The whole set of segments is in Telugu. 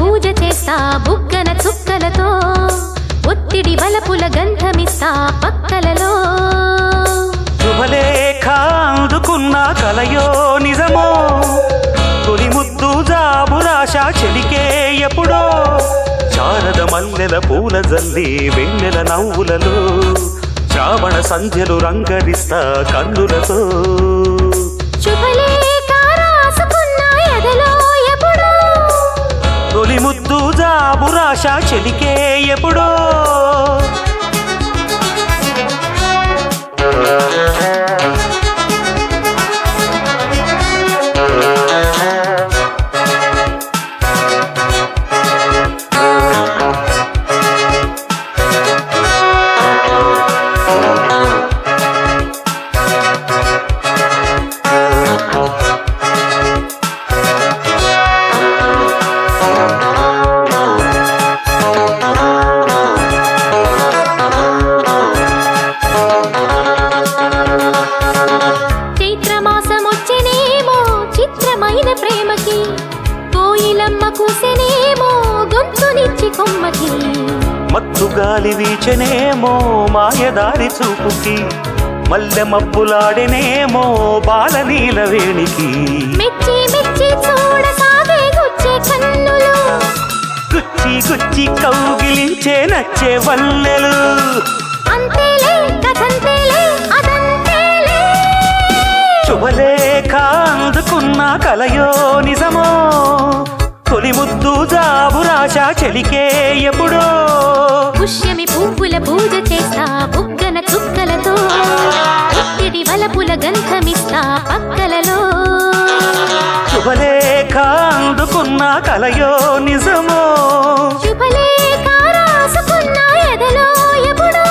పూజ చేస్తా బుగ్గన చుక్కలతో ఒత్తిడి వలపుల గంధమిస్తా పక్కలలో శుభలేఖ అందుకున్న కలయో నిజమో తొలి ముద్దు జాబు రాశ చెలికే ఎప్పుడో శారద మల్లెల పూల జల్లి వెన్నెల నవ్వులలో శ్రావణ సంధ్యలు రంగరిస్తా కన్నులతో శుభలేఖ రాసుకున్న ఎదలో ఎప్పుడో తొలి ముద్దు జాబు రాశ చెలికే ఎప్పుడో చైత్రమాసమొచ్చెనేమో చిత్రమైన ప్రేమకి కోయిలమ్మ కూసెనేమో గొంతునిచ్చి కొమ్మకి మత్తు గాలి వీచనేమో మాయదారి చూపుకి మల్లె మబ్బులాడెనేమో బాలనీల వేణికి మెచ్చి మెచ్చి చూడసాగే గుచ్చే కన్నులు గుచ్చి గుచ్చి కౌగిలించే నచ్చే వల్లెలు అంతేలే కథంతేలే అదంతేలే శుభలేఖ అందుకున్న కలయో నిజమో తొలి ముద్దు జాబు రాశ చెలికే ఎప్పుడో పుష్యమి పువ్వుల పూజ చేస్తా బుగ్గన చుక్కలతో ఒత్తిడి వలపుల గంధమిస్తా పక్కలలో శుభలేఖ అందుకున్న కలయో నిజమో శుభలేఖ రాసుకున్న ఎదలో ఎప్పుడో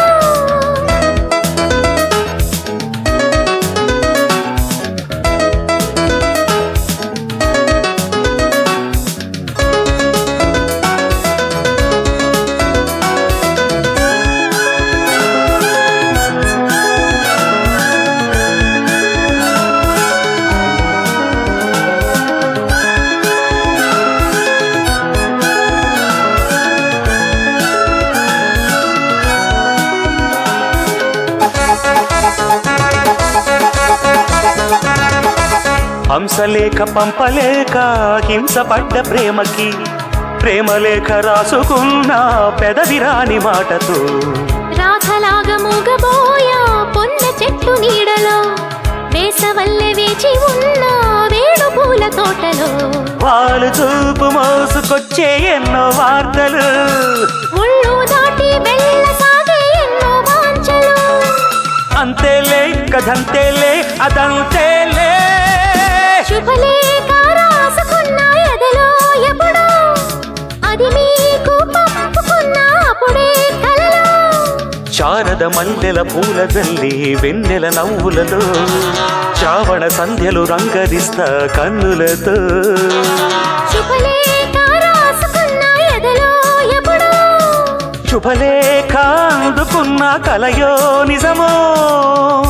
హంసలేఖ పంపలేక హింసపడ్డ ప్రేమకి ప్రేమలేఖ రాసుకున్న పెదవిరాని మాటతో రాధలాగా మూగబోయా పొన్న చెట్టు నీడలో వేసవల్లె వేచి ఉన్న వేణు పూల తోటలో వాళ్ళు చూపు మోసుకొచ్చే ఎన్నో వార్తలు ఒళ్ళు దాటి వెళ్ళసాగే ఎన్నో వాంఛలు అంతేలే కథంతేలే అదంతేలే శుభలేఖ రాసుకున్న ఎదలో ఎప్పుడో అది మీకు పంపుకున్న అప్పుడే కలలో శారద మల్లెల పూల జల్లి వెన్నెల నవ్వులలో శ్రావణ సంధ్యలు రంగరిస్తా కన్నులతో శుభలేఖ రాసుకున్న ఎదలో ఎప్పుడో శుభలేఖ అందుకున్న కలయో నిజమో